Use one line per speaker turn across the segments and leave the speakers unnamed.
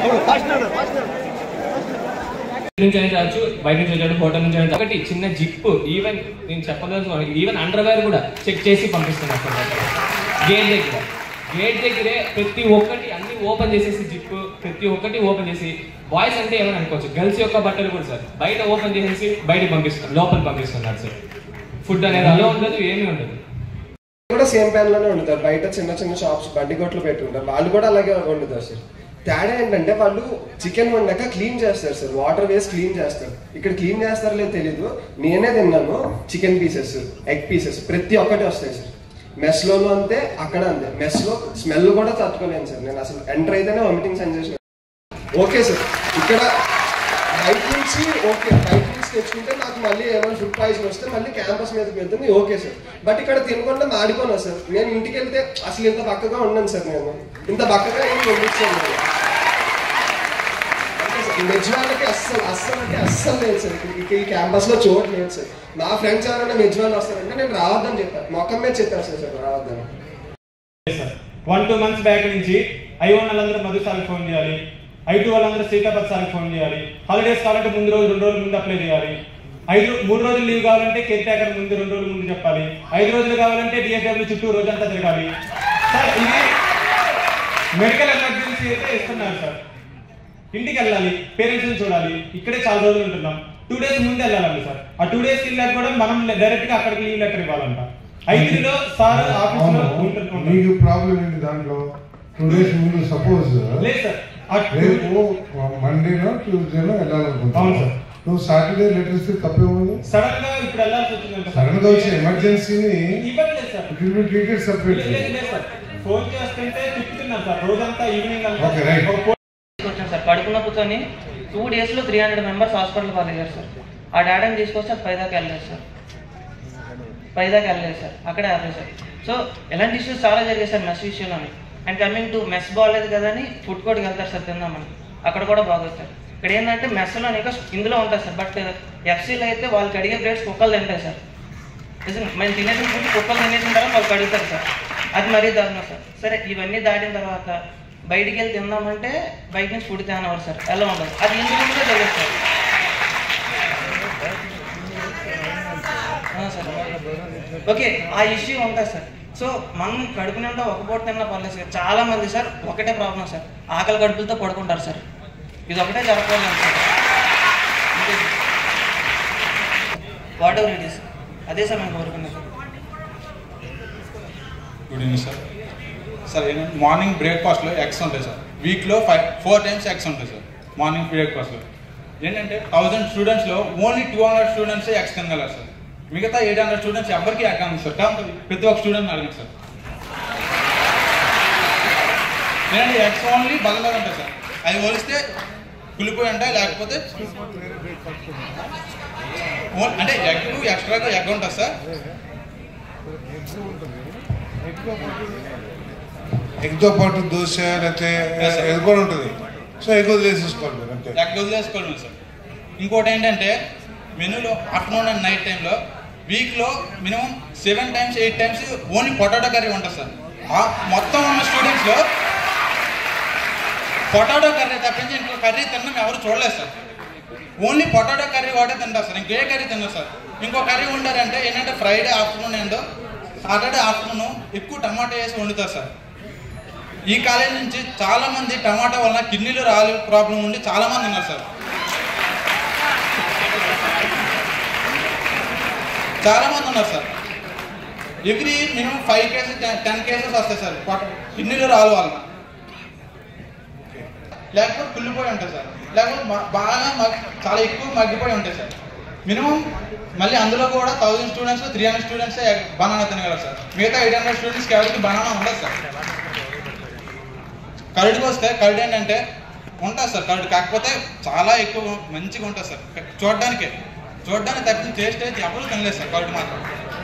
నుంచి అయినా రావచ్చు బయట నుంచి వచ్చాడు హోటల్ నుంచి అయినా ఒకటి చిన్న జిప్ ఈవెన్ నేను చెప్పదలుచుకోవాలి ఈవెన్ అండర్ వేర్ కూడా చెక్ చేసి పంపిస్తున్నారు గేట్ దగ్గర గేట్ దగ్గరే ప్రతి ఒక్కటి అన్ని ఓపెన్ చేసేసి జిప్ ప్రతి ఒక్కటి ఓపెన్ చేసి బాయ్స్ అంటే ఏమని అనుకోవచ్చు గర్ల్స్ యొక్క బట్టలు కూడా సార్ బయట ఓపెన్ చేసేసి బయట పంపిస్తున్నారు లోపల పంపిస్తున్నారు సార్ ఫుడ్ అనేది అలా ఉండదు ఏమీ ఉండదు
కూడా సేమ్ ప్యాన్ లోనే వండుతారు బయట చిన్న చిన్న షాప్స్ బండి కొట్లు పెట్టుకుంటారు వాళ్ళు కూడా అలాగే వండుతారు సార్ తేడా ఏంటంటే వాళ్ళు చికెన్ వండాక క్లీన్ చేస్తారు సార్ వాటర్ వేసి క్లీన్ చేస్తారు ఇక్కడ క్లీన్ చేస్తారో లేదో తెలీదు నేనే తిన్నాను చికెన్ పీసెస్ ఎగ్ పీసెస్ ప్రతి ఒక్కటి వస్తాయి సార్ మెస్ లోనూ అంతే అక్కడ అంతే మెస్ లో స్మెల్ కూడా తట్టుకోలేను సార్ నేను అసలు ఎంటర్ అయితేనే వామిటింగ్ సెన్సేషన్ ఓకే సార్ ఇక్కడ బయట నుంచి ఓకే బయట నుంచి తెచ్చుకుంటే నాకు మళ్ళీ ఏమైనా ఫుడ్ పాయిజన్ వస్తే మళ్ళీ క్యాంపస్ మీదకి వెళ్తుంది ఓకే సార్ బట్ ఇక్కడ తినకుండా మాడిపోను సార్ నేను ఇంటికి వెళ్తే అసలు ఇంత బక్కగా ఉన్నాను సార్ నేను ఇంత బక్కగా ఏం పంపించాను వెజ్ వాళ్ళకి అస్సలు అస్సలు అంటే అస్సలు లేదు సార్ ఇక్కడ ఈ క్యాంపస్ లో చోటు లేదు సార్ నా ఫ్రెండ్స్ ఎవరైనా వెజ్ వాళ్ళు వస్తారంటే నేను రావద్దని చెప్పాను మొక్కం మీద చెప్పాను సార్ సార్ రావద్దని
వన్ టూ మంత్స్ బ్యాక్ నుంచి ఐ వన్ వాళ్ళందరూ మధు సార్కి ఫోన్ చేయాలి ఐ టూ వాళ్ళందరూ సీతాపత్ సార్కి ఫోన్ చేయాలి హాలిడేస్ కావాలంటే ముందు రోజు రెండు రోజుల ముందు అప్లై చేయాలి ఐదు మూడు రోజులు లీవ్ కావాలంటే కేర్ టేకర్ ముందు రెండు రోజుల ముందు చెప్పాలి ఐదు రోజులు కావాలంటే డిఎస్డబ్ల్యూ చుట్టూ రోజంతా తిరగాలి సార్ ఇది మెడికల్ ఎమర్జెన్సీ అయితే ఇస్తున్నారు సార్ ఇంటికి వెళ్ళాలి పేరెంట్స్ చూడాలి ఇక్కడే చాలా రోజులు ఉంటున్నాం టూ డేస్ ముందు వెళ్ళాలండి సార్ ఆ టూ డేస్ వెళ్ళాక కూడా మనం డైరెక్ట్ గా అక్కడికి లీవ్ లెటర్ ఇవ్వాలంట ఐదులో సార్ ఆఫీస్ లో
అవును
ఉంటున్నాం
నీకు ప్రాబ్లం ఏంటి దాంట్లో టూ డేస్ ముందు సపోజ్
లేదు సార్ ఆ two-
రేపు మండేనో ట్యూస్డేనో
అవును
వెళ్ళాలనుకుంటున్నావు
సార్.
నువ్వు సాటర్డే లెటర్ ఇస్తే తప్పేముంది
సడన్ గా ఇప్పుడు వెళ్ళాల్సి వచ్చిందంట
సడన్ గా వచ్చే ఎమర్జెన్సీని
ఇవ్వట్లేదు sir
it will be treated
లేదు,
సెపరేట్లీ
లేదు, లేదు సార్ ఫోన్ చేస్తుంటే తిప్పుతున్నాను సార్ రోజంతా ఈవినింగ్
Okay, right.
ఒక ఫోన్
వచ్చాను సార్ కడుపు నొప్పితోని టూ డేస్ లో త్రీ హండ్రెడ్ మెంబర్స్ హాస్పిటల్ పాలయ్యారు సార్ ఆ డాటాని తీసుకొస్తే అది పైదాకా వెళ్ళలేదు సార్ పైదాకా వెళ్ళలేదు సార్ అక్కడే ఆపేది సార్ సో ఎలాంటి ఇష్యూస్ చాలా జరిగాయి సార్ మెస్ విషయంలోని అండ్ కమింగ్ టు మెస్ బాగాలేదు కదా అని ఫుడ్ కోర్ట్కి వెళ్తారు సార్ తిందామని అక్కడ కూడా బాగోదు సార్ ఇక్కడ ఏంటంటే మెస్లో ఇంకా ఇందులో ఉంటుంది సార్ బట్ ఎఫ్సీలో అయితే వాళ్ళకి అడిగే ప్లేట్స్ కుక్కలు తింటాయి సార్ నిజంగా మేము తినేసిన ఫుడ్ కుక్కలు తినేసిన తర్వాత వాళ్ళు కడుగుతారు సార్ అది మరీ దారుణం సార్ సరే ఇవన్నీ దాటిన తర్వాత బయటికి వెళ్ళి తిందామంటే బయట నుంచి ఫుడ్ తేనవరు సార్ ఎలా ఉండదు అది ఎందుకు ఉందో తెలియదు సార్ ఆ, సార్ ఓకే ఆ ఇష్యూ ఉంటుంది సార్ సో మనం కడుపు నిండా ఒక పూట తిన్నా పర్లేదు సార్ చాలా మంది సార్ ఒకటే ప్రాబ్లం సార్ ఆకలి కడుపులతో పడుకుంటారు సార్ ఇది ఒకటే జరగకూడదు sir whatever it is అదే సార్ మేము కోరుకున్నాం sir
good evening sir sir ఏంటంటే మార్నింగ్ బ్రేక్ఫాస్ట్లో ఎగ్స్ ఉంటాయి సార్ వీక్లో ఫైవ్ ఫోర్ టైమ్స్ ఎగ్స్ ఉంటాయి సార్ మార్నింగ్ బ్రేక్ఫాస్ట్లో ఏంటంటే థౌజండ్ స్టూడెంట్స్లో ఓన్లీ టూ హండ్రెడ్ స్టూడెంట్సే ఎగ్స్ తినగలరు సార్ మిగతా ఎయిట్ హండ్రెడ్ స్టూడెంట్స్ ఎవరికి ఎగ్ కాదు సార్ కాబట్టి ప్రతి ఒక్క స్టూడెంట్ అడగండి సార్ ఏంటంటే ఎగ్స్ ఓన్లీ బలంగా ఉంటాయి సార్ అవి పోలిస్తే కులిపోయి ఉంటాయి లేకపోతే ఓన్- అంటే ఎగ్ ఎక్స్ట్రాగా ఎగ్ ఉంటుంది సార్
ఎగ్తో పాటు దోశ లేకపోతే
Yes, sir.
ఎగ్ కూడా ఉంటుంది సో ఎగ్ వదిలేసేసుకోవాలి మీరు అంతే
ఎగ్ వదిలేసుకోవడం సార్ ఇంకోటి ఏంటంటే మెనూలో ఆఫ్టర్నూన్ అండ్ నైట్ టైంలో వీక్లో minimum seven times eight times only potato curry ఉంటుంది సార్ ఆ మొత్తం ఉన్న స్టూడెంట్స్లో పొటాటో కర్రీ తప్పించి ఇంకో కర్రీ తినడం ఎవరు చూడలేదు సార్ ఓన్లీ పొటాటో కర్రీ వాటే తింటారు సార్ ఇంకే కర్రీ తిన్నారు సార్ ఇంకో కర్రీ వండారంటే ఏంటంటే ఫ్రైడే ఆఫ్టర్నూన్ ఏంటో సాటర్డే ఆఫ్టర్నూన్ ఎక్కువ టమాటా వేసి వండుతారు సార్ ఈ కాలేజ్ నుంచి చాలా మంది టమాటా వలన కిడ్నీలో రాలి ప్రాబ్లం ఉండి చాలా మంది ఉన్నారు సార్ చాలా మంది ఉన్నారు sir every minimum five cases ten cases వస్తాయి సార్ కిడ్నీలో రాలు వలన లేకపోతే కుళ్ళిపోయి ఉంటాయి సార్ లేకపోతే మ- బాగా మగ్- చాలా ఎక్కువ మగ్గిపోయి ఉంటాయి సార్ మినిమం మళ్ళీ అందులో కూడా thousand students three hundred students banana తినగలరు సార్ మిగతా ఎయిట్ హండ్రెడ్ స్టూడెంట్స్కి ఎవరికి బనానా ఉండదు సార్ కరడుకి వస్తే కరడు ఏంటంటే ఉంటుంది సార్ కరడు కాకపోతే చాలా ఎక్కువ మంచిగా ఉంటుంది సార్ చూడడానికే చూడడానికి తప్పిన టేస్ట్ అయితే ఎవరు తినలేదు సార్ కరడు మాత్రం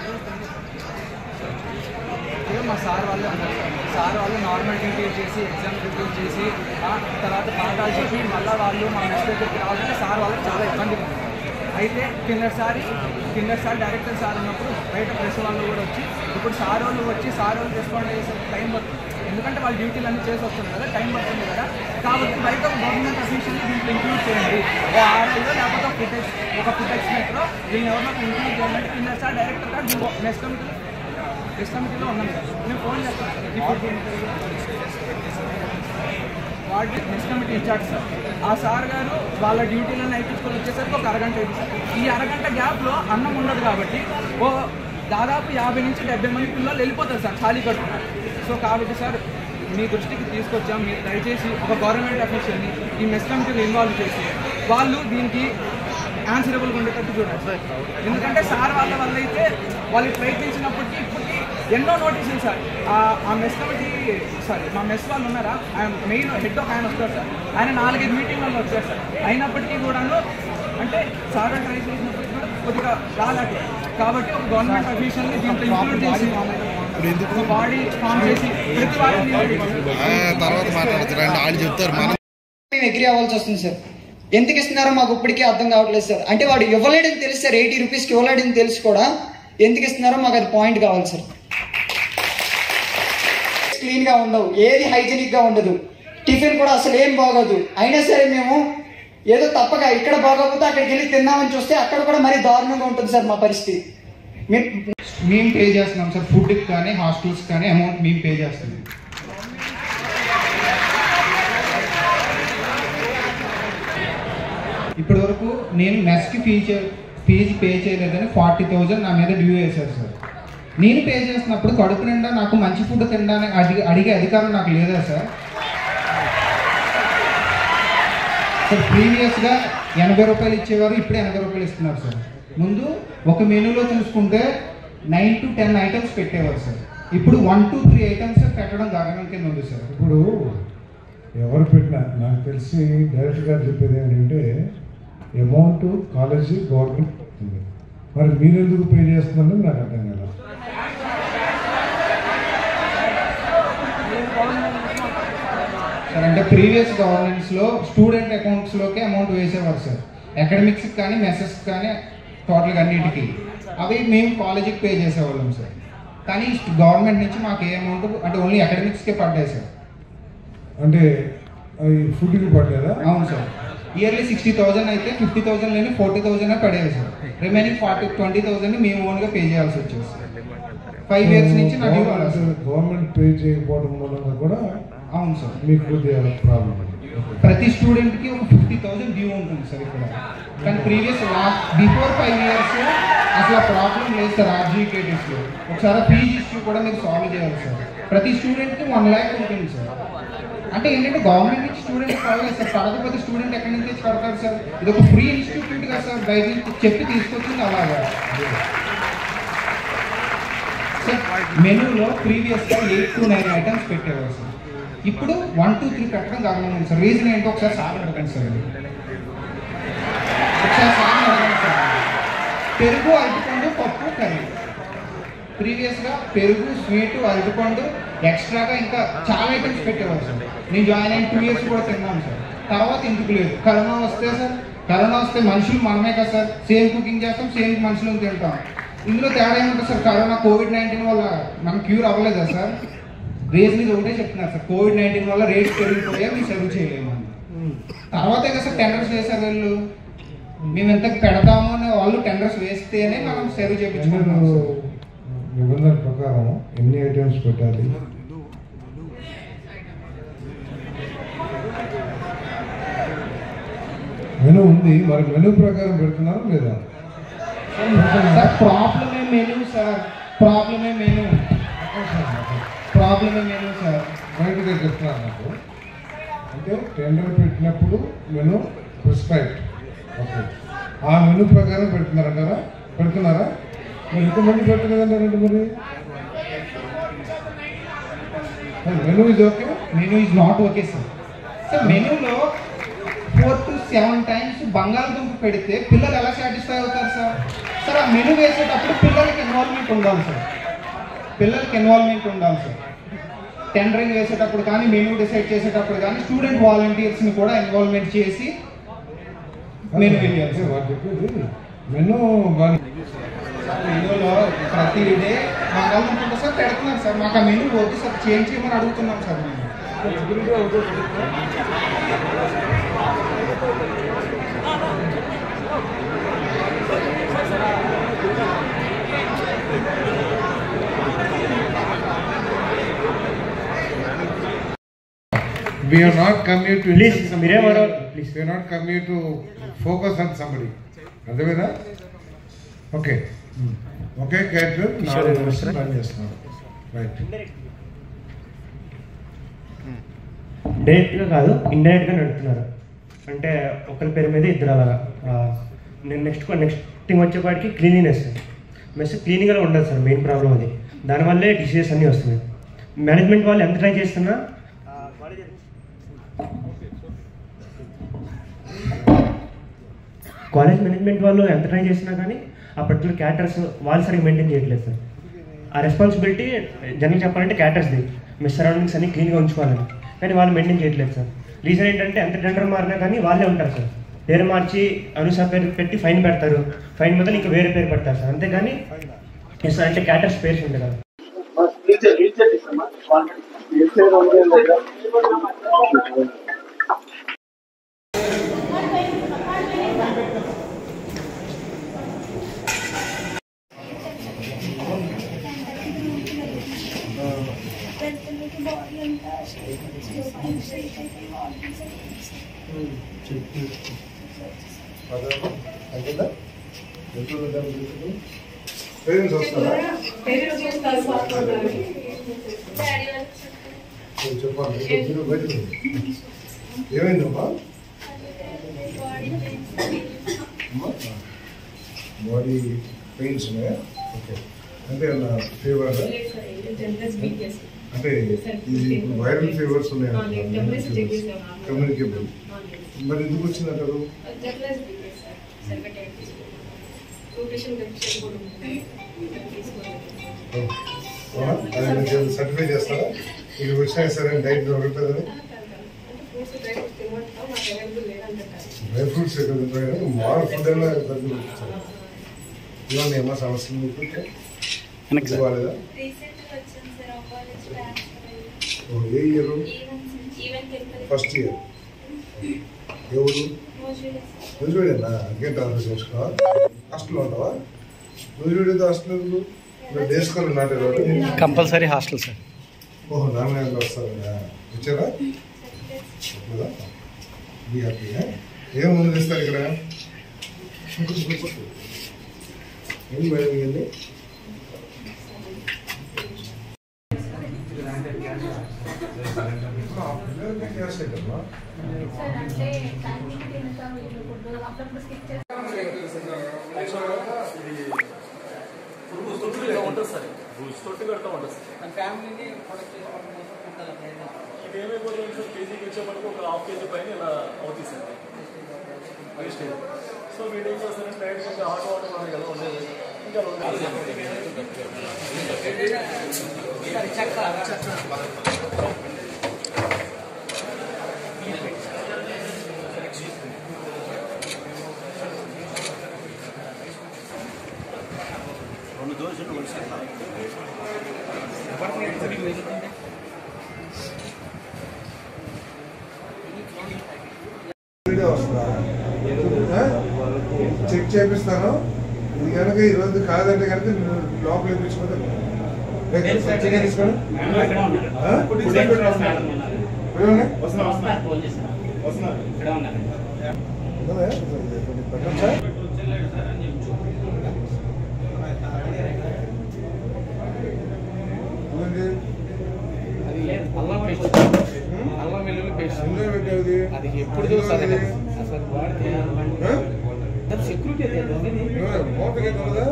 మా సార్ వాళ్ళు అన్నారు సార్. సార్ వాళ్ళు నార్మల్ డ్యూటీ చేసి ఎగ్జామ్ ప్రిపేర్ చేసి ఆ తర్వాత పాఠాలు చెప్పి మళ్ళీ వాళ్ళు మా నెక్స్ట్ దగ్గరికి రావాలంటే సార్ వాళ్ళకి చాలా ఇబ్బందిగా ఉంది అయితే కిందసారి కిందసారి డైరెక్టర్ సార్ ఉన్నప్పుడు బయట ప్రెస్ వాళ్ళు కూడా వచ్చి ఇప్పుడు సార్ వాళ్ళు వచ్చి సార్ వాళ్ళు రెస్పాండ్ చేసే టైం పడుతుంది ఎందుకంటే వాళ్ళ డ్యూటీలు అన్నీ చేసి వస్తుంది కదా టైం పడుతుంది కదా కాబట్టి బయట గవర్నమెంట్ అఫీషియల్ని దీంట్లో ఇంక్లూడ్ చేయండి ఓ ఆర్ఐలో లేకపోతే ఒక ఫుటెక్స్ ఒక ఫుటెక్స్ మెట్రో దీన్ని ఎవరినో ఇంక్లూడ్ చేయాలంటే కింద సార్ డైరెక్టర్ గారు దీంట్లో నెక్స్ట్ కమిటీలో నెక్స్ట్ కమిటీలో ఉన్నాం సార్ మేము ఫోన్ చేస్తాం సార్ ఇప్పుడు ward next committee incharge sir ఆ సార్ గారు వాళ్ళ డ్యూటీలను అయిపించుకొని వచ్చేసరికి ఒక అరగంట అయింది సార్ ఈ అరగంట గ్యాప్లో అన్నం ఉండదు కాబట్టి ఓ దాదాపు యాభై నుంచి డెబ్బై మంది పిల్లలు వెళ్ళిపోతారు సార్ ఖాళీ కట్టుకున్నారు సో కాబట్టి సార్ మీ దృష్టికి తీసుకొచ్చాం మీరు దయచేసి ఒక గవర్నమెంట్ అఫీషియల్ని ఈ మెస్ కమిటీలో ఇన్వాల్వ్ చేసి వాళ్ళు దీనికి ఆన్సరబుల్గా ఉండేటట్టు చూడండి సార్ ఎందుకంటే సార్ వాళ్ళ వల్ల అయితే వాళ్ళు ప్రయత్నించినప్పటికీ ఇప్పటికీ ఎన్నో నోటీసులు సార్ ఆ- ఆ మెస్ కమిటీ సారీ మా మెస్ వాళ్ళు ఉన్నారా ఆయన మెయిన్ హెడ్ ఒక ఆయన వస్తారు సార్ ఆయన నాలుగైదు మీటింగ్లలో వచ్చారు సార్ అయినప్పటికీ కూడాను అంటే సార్ ట్రై చేసినప్పటికీ కూడా కొద్దిగా రాలట్టు కాబట్టి ఒక గవర్నమెంట్ అఫీషియల్ని దీంట్లో ఇంక్లూడ్ చేసి ఒక బాడీ ఫామ్ చేసి ప్రతి వారం
తర్వాత మాట్లాడుతారండి వాళ్ళు చెప్తారు మనం
మేము ఎగ్రీ అవ్వాల్సి వస్తుంది సార్ ఎందుకు ఇస్తున్నారో మాకు ఇప్పటికీ అర్థం కావట్లేదు సార్ అంటే వాడు ఇవ్వలేడని తెలుసు సార్ ఎయిటీ రూపీస్కి ఇవ్వలేడని తెలిసి కూడా ఎందుకు ఇస్తున్నారో మాకు అది పాయింట్ కావాలి సార్ క్లీన్గా ఉండవు ఏది హైజీనిక్గా ఉండదు టిఫిన్ కూడా అసలు ఏం బాగోదు అయినా సరే మేము ఏదో తప్పక ఇక్కడ బాగోకపోతే అక్కడికి వెళ్ళి తిందామని చూస్తే అక్కడ కూడా మరీ దారుణంగా ఉంటుంది సార్ మా పరిస్థితి మేము
మేము పే చేస్తున్నాం సార్ ఫుడ్కి కానీ హాస్టల్స్ కానీ అమౌంట్ మేము పే చేస్తున్నాం ఇప్పటి వరకు నేను మెస్కి ఫీజు ఫీజు పే చేయలేదని ఫార్టీ థౌజండ్ నా మీద డ్యూ వేశారు సార్ నేను పే చేసినప్పుడు కడుపు నిండా నాకు మంచి ఫుడ్ తినడానికి అడిగి అడిగే అధికారం నాకు లేదా సార్ సార్ ప్రీవియస్గా ఎనభై రూపాయలు ఇచ్చేవారు ఇప్పుడు ఎనభై రూపాయలు ఇస్తున్నారు సార్ ముందు ఒక మెనూలో చూసుకుంటే నైన్ టు టెన్ ఐటమ్స్ పెట్టేవారు సార్ ఇప్పుడు వన్ టు త్రీ ఐటమ్స్ పెట్టడం గగనం కింద ఉంది సార్
ఇప్పుడు ఎవరు పెట్టినా నాకు తెలిసి డైరెక్టర్ గారు చెప్పేది ఏంటంటే అమౌంట్ కాలేజీ గవర్నమెంట్ ఇస్తుంది. మరి మీరు ఎందుకు పే చేస్తున్నారని నాకు అర్థం కాదు
సార్ అంటే ప్రీవియస్ గవర్నెన్స్లో స్టూడెంట్ అకౌంట్స్లోకి అమౌంట్ వేసేవారు సార్ అకాడమిక్స్కి కానీ మెసెస్ కానీ టోటల్గా అన్నిటికీ అవి మేము కాలేజీకి పే చేసేవాళ్ళం సార్ కానీ గవర్నమెంట్ నుంచి మాకు ఏ అమౌంట్ అంటే ఓన్లీ అకాడమిక్స్కే పడ్డాయి సార్
అంటే అవి ఫుడ్కి పడ్డారా
అవును సార్ ఇయర్లీ సిక్స్టీ థౌసండ్ అయితే ఫిఫ్టీ థౌసండ్ లేని ఫార్టీ థౌసండ్ పడేవి sir remaining forty twenty thousand మేము ఓన్గా పే చేయాల్సి వచ్చేది సార్ ఫైవ్ ఇయర్స్ నుంచి నా డ్యూ అలా సార్
గవర్నమెంట్ పే చేయకపోవడం మూలంగా కూడా
అవును సార్
మీకు కొద్దిగా ప్రాబ్లం
ప్రతి స్టూడెంట్ కి ఒక ఫిఫ్టీ థౌసండ్ డ్యూ ఉంటుంది సార్ ఇక్కడ కానీ ప్రీవియస్ బిఫోర్ ఫైవ్ ఇయర్స్ అసలు ప్రాబ్లం లేదు సార్ ఆర్జీకేటీస్ లో ఒకసారి ఫీజు ఇష్యూ కూడా మీరు సాల్వ్ చేయాలి సార్ ప్రతి స్టూడెంట్ కి వన్ ల్యాక్ ఉంటుంది సార్ అంటే ఏంటంటే గవర్నమెంట్ నుంచి స్టూడెంట్ పడలేదు సార్ పడకపోతే స్టూడెంట్ ఎక్కడి నుంచి తెచ్చి కడతారు సార్ ఇది ఒక ఫ్రీ ఇన్స్టిట్యూట్ కదా సార్ బయట నుంచి చెప్పి తీసుకొచ్చింది అలాగా సార్ మెనూలో ప్రీవియస్గా ఎయిట్ టు నైన్ ఐటమ్స్ పెట్టేవారు సార్ ఇప్పుడు వన్ టూ త్రీ పెట్టడం కారణం ఉంది సార్ రీజన్ ఏంటో ఒకసారి సార్ అడగండి సార్ ఇది. ఒకసారి సార్ అడగండి సార్ పెరుగు అరటిపండు పప్పు కర్రీ ప్రీవియస్గా పెరుగు స్వీట్ అరటిపండు ఎక్స్ట్రాగా ఇంకా చాలా ఐటమ్స్ పెట్టేవారు సార్ నేను జాయిన్ అయిన టూ ఇయర్స్ కూడా తిన్నాను సార్ తర్వాత ఎందుకు లేదు కరోనా వస్తే సార్ కరోనా వస్తే మనుషులు మనమే కదా సార్ సేమ్ కుకింగ్ చేస్తాం సేమ్ మనుషులను తింటాం ఇందులో తేడా ఏముంటుంది సార్ కరోనా కోవిడ్ నైన్టీన్ వల్ల మనం క్యూర్ అవ్వలేదా సార్ రీజన్ ఇది ఒకటే చెప్తున్నారు సార్ కోవిడ్ నైన్టీన్ వల్ల రేట్స్ పెరిగిపోయా మేము సర్వ్ చేయలేము అని తర్వాతే కదా సార్ టెండర్స్ వేశారు వీళ్ళు మేము ఎంత పెడతాము అని వాళ్ళు టెండర్స్ వేస్తేనే మనం సర్వ్ చేయించుకుంటాం సార్.
నిబంధనల ప్రకారం ఎన్ని ఐటమ్స్ పెట్టాలి మెనూ ఉంది మరి మెనూ ప్రకారం పెడుతున్నారు లేదా
సార్ ప్రాబ్లమే మెనూ సార్ ప్రాబ్లమే మెనూ ప్రాబ్లమే మెనూ సార్
బయటగా చెప్తున్నారు నాకు అంటే టెండర్ పెట్టినప్పుడు మెనూ ప్రిస్క్రైబ్ ఓకే ఆ మెనూ ప్రకారం పెడుతున్నారంటారా పెడుతున్నారా మరి ఎంతమంది పెట్టలేదంటారండి మరి మెనూ ఇది okay
menu is not okay sir sir మెనూలో ఫోర్ టు సెవెన్ టైమ్స్ బంగాళదుంప పెడితే పిల్లలు ఎలా సాటిస్ఫై అవుతారు సార్ సార్ ఆ మెనూ వేసేటప్పుడు పిల్లలకి ఇన్వాల్వ్మెంట్ ఉండాలి సార్ పిల్లలకి ఇన్వాల్వ్మెంట్ ఉండాలి సార్ టెండరింగ్ వేసేటప్పుడు కానీ మెనూ డిసైడ్ చేసేటప్పుడు కానీ స్టూడెంట్ వాలంటీర్స్ని కూడా ఇన్వాల్వ్మెంట్ చేసి మెనూ వేయాలి సార్
వాళ్ళు చెప్పేది మెనూ బాగా
మెనూలో ప్రతి డే బంగాళదుంప ఉంటుంది సార్ పెడుతున్నారు సార్ మాకు ఆ మెనూ వద్దు సార్ చేంజ్ చేయమని అడుగుతున్నాం సార్ మేము
We have not come here to
Please,
insult
మీరే
somebody.
ఎవరో- please.
We have not come here to focus on somebody. అర్థమైనా ఓకే ఒకే క్యారెక్టర్ నాలుగు వర్షాలు రన్ చేస్తున్నాడు రైట్
డైరెక్ట్గా కాదు ఇండైరెక్ట్గా నడుపుతున్నారు అంటే ఒకరి పేరు మీద ఇద్దరు అలాగా ఆ, నేను నెక్స్ట్ నెక్స్ట్ థింగ్ వచ్చేపాటికి క్లీనినెస్ మెస్ క్లీనింగ్గా ఉండదు సార్ మెయిన్ ప్రాబ్లం అది దానివల్లే డిసీజెస్ అన్నీ వస్తున్నాయి మేనేజ్మెంట్ వాళ్ళు ఎంత ట్రై చేస్తున్నా కాలేజ్ మేనేజ్మెంట్ వాళ్ళు ఎంత ట్రై చేసినా కానీ ఆ పర్టికులర్ క్యాటర్స్ వాళ్ళు సరిగ్గా మెయింటైన్ చేయట్లేదు సార్ ఆ రెస్పాన్సిబిలిటీ జనరల్ చెప్పాలంటే క్యాటర్స్ది మీ సరౌండింగ్స్ అన్ని క్లీన్గా ఉంచుకోవాలని కానీ వాళ్ళు మెయింటైన్ చేయట్లేదు సార్ రీజన్ ఏంటంటే ఎంత టెండర్ మారినా కానీ వాళ్ళే ఉంటారు సార్ పేరు మార్చి అనుసా పేరు పెట్టి ఫైన్ పెడతారు ఫైన్ బదులు ఇంకా వేరే పేరు పెడతారు సార్ అంతేగాని ఎస్ అంటే క్యాటర్స్ పేర్స్ ఉంటాయి కదా
పేరెంట్స్ వస్తారా చెప్పాలి మీరు బయటకు రండి. ఏమైందమ్మా బాడీ పెయిన్స్ ఉన్నాయా ఓకే అంటే నా ఫీవర్ అంటే ఇది ఇప్పుడు వైరల్ ఫీవర్స్ ఉన్నాయి కమ్యూనికేబుల్ మరి ఎందుకు వచ్చిందంటారు సర్టిఫై చేస్తారా ఇది వచ్చినా సరే డైట్ దొరుకుతుందని డ్రై ఫ్రూట్స్ ఎక్కడ తింటారు మామూలు ఫుడ్ అయినా దొరుకుతుంది ఇవన్నీ ఏమో సమస్యలు మీకు ఇది బాగాలేదా ఓ, ఏ ఇయర్ ఫస్ట్ ఇయర్ ఎవరు నువ్వుడేనా ఇంకేం ట్రాన్స్ఫర్ చేసుకోవా హాస్టల్లో ఉంటావా నువ్వుడేదో హాస్టల్ ఎందుకు మీరు డే స్కూల్ నాటే
కంపల్సరీ హాస్టల్ సార్
ఓహో నాన్నగారు వస్తారు వచ్చారా లేదా బీ హ్యాపీగా ఏం ముందు ఇస్తారు ఇక్కడ ఏం భయం ఇవ్వండి గ్యాస్ ఏంటమ్మా
ఉంటుంది సార్ తొట్టి కడతా ఉంటుంది సార్
ఫ్యామిలీని
ఇది ఏమైపోతుంది సార్ కేజీకి వచ్చేప్పటికి ఒక హాఫ్ కేజీ పైన ఇలా అవుతుంది సార్ వేస్టేజ్ సో వీడు ఏం చేస్తారంటే డైరెక్ట్ ఇంకా హాట్ వాటర్ మనకి ఎలా ఉండేది ఇంకా
రెండు దోశలు
వీడియో వస్తుందా ఆ? చెక్ చేపిస్తాను ఇది కనుక ఈరోజు కాదంటే కనుక నేను లోపల ఇప్పించుకుంటే చికెన్ తీసుకోండి ఆ? ఫుడ్ ఎక్కడ ఉన్నాయి? ఉన్నదా? పెట్టొచ్చా? ఇదేంటి?
అల్లం పేస్ట్ అల్లం వెల్లుల్లి పేస్ట్
ఎందులో పెట్టావు
అది ఎప్పుడు చూస్తాను అసలు వాడితే సెక్యూరిటీ
మోటకి ఎక్కదా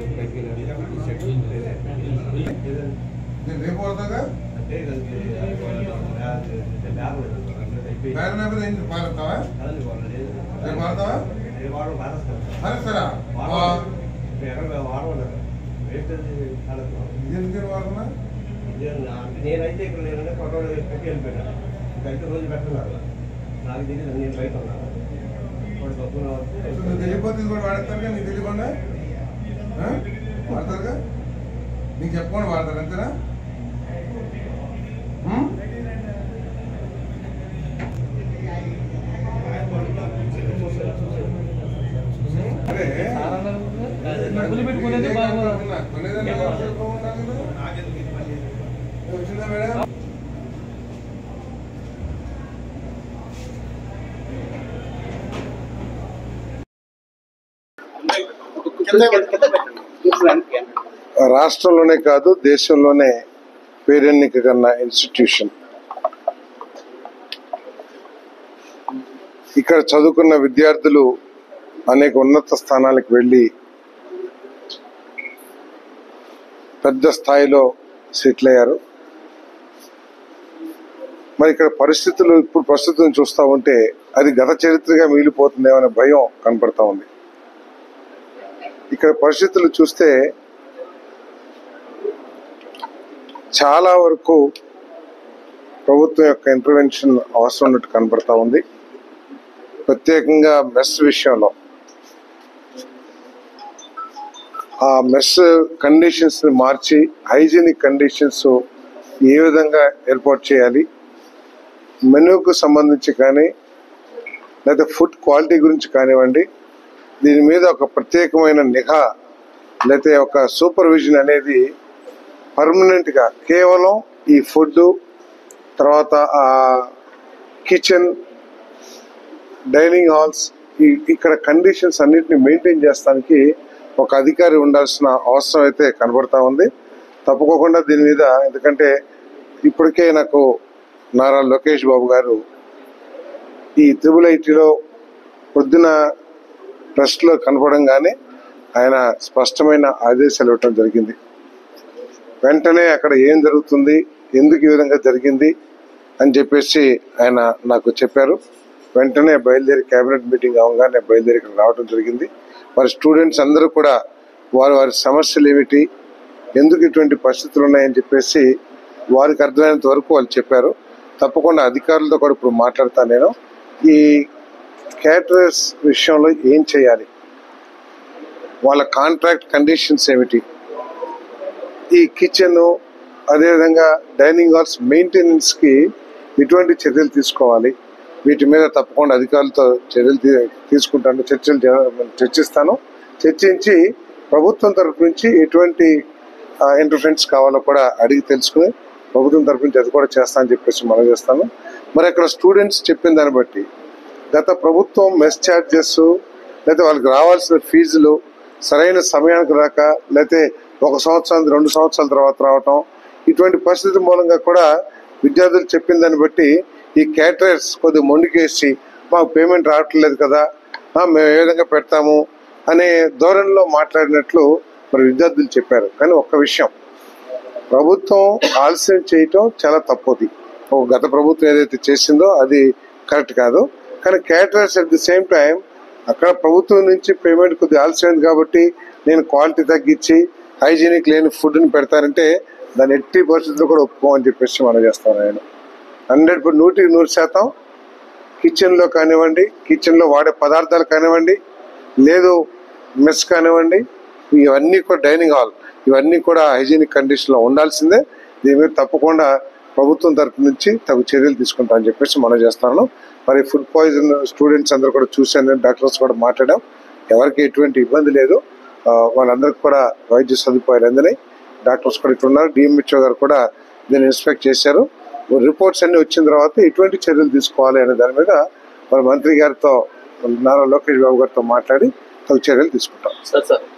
నేను రేపు పడతాగా బ్యాన్ నెంబర్ ఏంటి మారుతావా రేపు మారుతావా మారుస్తారా ఎందుకు వాడుతున్నా
నేనైతే ఇక్కడ లేదంటే ఫోటోలు పెట్టి వెళ్ళిపోయినా అయితే రోజు పెడుతున్నారు నాకు తెలియదు నేను బయట ఉన్నాను వాడు గొప్ప
నువ్వు తెలియపోతే ఇది కూడా వాడతారుగా నీకు తెలియకుండా ఆ? వాడతారుగా నీకు చెప్పకుండా వాడతారు అంతేనా ఉం? అరే
డబ్బులు పెట్టుకునేది బాగా
కొనేదాన్ని బాగుండాలి కదా? వచ్చిందా మేడం
రాష్ట్రంలోనే కాదు దేశంలోనే పేరెన్నిక కన్నా ఇన్స్టిట్యూషన్ ఇక్కడ చదువుకున్న విద్యార్థులు అనేక ఉన్నత స్థానాలకు వెళ్ళి పెద్ద స్థాయిలో సెటిల్ అయ్యారు మరి ఇక్కడ పరిస్థితులు ఇప్పుడు ప్రస్తుతం చూస్తూ ఉంటే అది గత చరిత్రగా మిగిలిపోతుందేమో అనే భయం కనపడతా ఉంది ఇక్కడ పరిస్థితులు చూస్తే చాలా వరకు ప్రభుత్వం యొక్క ఇంటర్వెన్షన్ అవసరం ఉన్నట్టు కనపడతా ఉంది ప్రత్యేకంగా మెస్ విషయంలో ఆ మెస్ కండిషన్స్ ని మార్చి హైజీనిక్ కండిషన్స్ ఏ విధంగా ఏర్పాటు చేయాలి మెనూకు సంబంధించి కానీ లేదా ఫుడ్ క్వాలిటీ గురించి కానివ్వండి దీని మీద ఒక ప్రత్యేకమైన నిఘా లేకపోతే ఒక సూపర్విజన్ అనేది పర్మనెంట్ గా కేవలం ఈ ఫుడ్ తర్వాత ఆ కిచెన్ డైనింగ్ హాల్స్ ఈ ఇక్కడ కండిషన్స్ అన్నిటిని మెయింటైన్ చేస్తానికి ఒక అధికారి ఉండాల్సిన అవసరం అయితే కనబడతా ఉంది తప్పుకోకుండా దీని మీద ఎందుకంటే ఇప్పటికే నాకు నారా లోకేష్ బాబు గారు ఈ త్రిబుల్ ఐటీలో పొద్దున ప్రెస్లో కనపడంగానే ఆయన స్పష్టమైన ఆదేశాలు ఇవ్వటం జరిగింది వెంటనే అక్కడ ఏం జరుగుతుంది ఎందుకు ఈ విధంగా జరిగింది అని చెప్పేసి ఆయన నాకు చెప్పారు వెంటనే బయలుదేరి కేబినెట్ మీటింగ్ అవగానే బయలుదేరి ఇక్కడ రావడం జరిగింది మరి స్టూడెంట్స్ అందరూ కూడా వారి వారి సమస్యలు ఏమిటి ఎందుకు ఇటువంటి పరిస్థితులు ఉన్నాయని చెప్పేసి వారికి అర్థమైనంత వరకు వాళ్ళు చెప్పారు తప్పకుండా అధికారులతో కూడా ఇప్పుడు మాట్లాడతాను నేను ఈ క్యాటరర్స్ విషయంలో ఏం చేయాలి వాళ్ళ కాంట్రాక్ట్ కండిషన్స్ ఏమిటి ఈ కిచెన్ అదేవిధంగా డైనింగ్ హాల్స్ మెయింటెనెన్స్ కి ఎటువంటి చర్యలు తీసుకోవాలి వీటి మీద తప్పకుండా అధికారులతో చర్యలు తీ- తీసుకుంటాను చర్చలు చే- చర్చిస్తాను చర్చించి ప్రభుత్వం తరపు నుంచి ఎటువంటి ఇంటర్ఫరెన్స్ కావాలో కూడా అడిగి తెలుసుకుని ప్రభుత్వం తరపు నుంచి అది కూడా చేస్తానని చెప్పేసి మనం చేస్తాను మరి అక్కడ స్టూడెంట్స్ చెప్పిన దాన్ని బట్టి గత ప్రభుత్వం మెస్ ఛార్జెస్ లేకపోతే వాళ్ళకి రావాల్సిన ఫీజులు సరైన సమయానికి రాక లేకపోతే ఒక సంవత్సరం రెండు సంవత్సరాల తర్వాత రావటం ఇటువంటి పరిస్థితి మూలంగా కూడా విద్యార్థులు చెప్పిన దాన్ని బట్టి ఈ క్యాటరర్స్ కొద్దిగా మొండికేసి మాకు పేమెంట్ రావట్లేదు కదా ఆ, మేము ఏ విధంగా పెడతాము అనే ధోరణిలో మాట్లాడినట్లు మరి విద్యార్థులు చెప్పారు కానీ ఒక్క విషయం ప్రభుత్వం ఆలస్యం చేయటం చాలా తప్పుది ఒక గత ప్రభుత్వం ఏదైతే చేసిందో అది కరెక్ట్ కాదు కానీ caterers at the same time అక్కడ ప్రభుత్వం నుంచి పేమెంట్ కొద్దిగా ఆలస్యమైంది కాబట్టి నేను క్వాలిటీ తగ్గించి హైజీనిక్ లేని ఫుడ్ని పెడతానంటే దాన్ని ఎట్టి పరిస్థితుల్లో కూడా ఒప్పుకోమని చెప్పేసి మనం చేస్తాను నేను హండ్రెడ్ నూటికి నూరు శాతం కిచెన్లో కానివ్వండి కిచెన్లో వాడే పదార్థాలు కానివ్వండి లేదు మెస్ కానివ్వండి ఇవన్నీ కూడా డైనింగ్ హాల్ ఇవన్నీ కూడా హైజీనిక్ కండిషన్లో ఉండాల్సిందే దీని మీద తప్పకుండా ప్రభుత్వం తరపు నుంచి తగు చర్యలు తీసుకుంటామని చెప్పేసి మనం చేస్తాను మరి ఫుడ్ పాయిజన్ స్టూడెంట్స్ అందరూ కూడా చూశాను డాక్టర్స్ కూడా మాట్లాడాం ఎవరికి ఎటువంటి ఇబ్బంది లేదు ఆ, వాళ్ళందరికీ కూడా వైద్య సదుపాయాలు అందినాయి డాక్టర్స్ కూడా ఇట్లా ఉన్నారు డిఎంహెచ్ఓ గారు కూడా దీన్ని ఇన్స్పెక్ట్ చేశారు రిపోర్ట్స్ అన్ని వచ్చిన తర్వాత ఎటువంటి చర్యలు తీసుకోవాలి అనే దాని మీద మరి మంత్రి గారితో నారా లోకేష్ బాబు గారితో మాట్లాడి తగు చర్యలు తీసుకుంటాం
సార్ సార్